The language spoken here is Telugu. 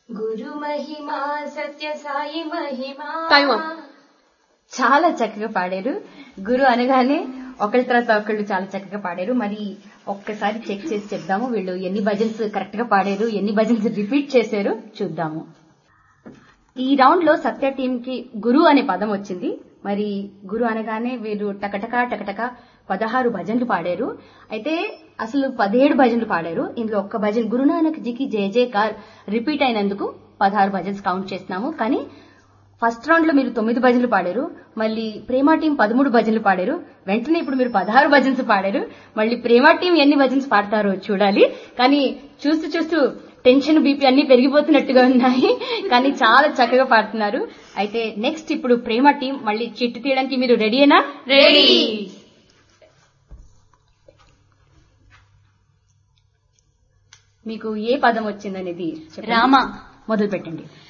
గురు మహిమా సత్య సాయి మహిమా Time up. చాలా చక్కగా పాడారు గురు అనగానే ఒకళ్ళ తర్వాత ఒకళ్ళు చాలా చక్కగా పాడారు మరి ఒక్కసారి చెక్ చేసి చెప్దాము వీళ్ళు ఎన్ని భజన్స్ కరెక్ట్ గా పాడారు ఎన్ని భజన్స్ రిపీట్ చేశారు చూద్దాము ఈ రౌండ్ లో సత్య టీం కి గురు అనే పదం వచ్చింది మరి గురు అనగానే వీరు టకటక టకటక పదహారు భజన్లు పాడారు అయితే అసలు పదిహేడు భజన్లు పాడారు ఇందులో ఒక్క భజన్ గురునానక్ జీకి జయ జయకార్ రిపీట్ అయినందుకు పదహారు భజన్స్ కౌంట్ చేస్తున్నాము కానీ ఫస్ట్ రౌండ్ లో మీరు తొమ్మిది భజనలు పాడారు మళ్ళీ ప్రేమ టీం పదమూడు భజనలు పాడారు వెంటనే ఇప్పుడు మీరు పదహారు భజన్స్ పాడారు మళ్ళీ ప్రేమ టీం ఎన్ని భజన్స్ పాడతారో చూడాలి కానీ చూస్తూ చూస్తూ టెన్షన్ బీపీ అన్ని పెరిగిపోతున్నట్టుగా ఉన్నాయి కానీ చాలా చక్కగా పాడుతున్నారు అయితే నెక్స్ట్ ఇప్పుడు ప్రేమ టీం మళ్ళీ చిట్టు తీయడానికి మీరు రెడీనా రెడీ మీకు ఏ పదం వచ్చిందనేది చెప్పండి. రామ మొదలు పెట్టండి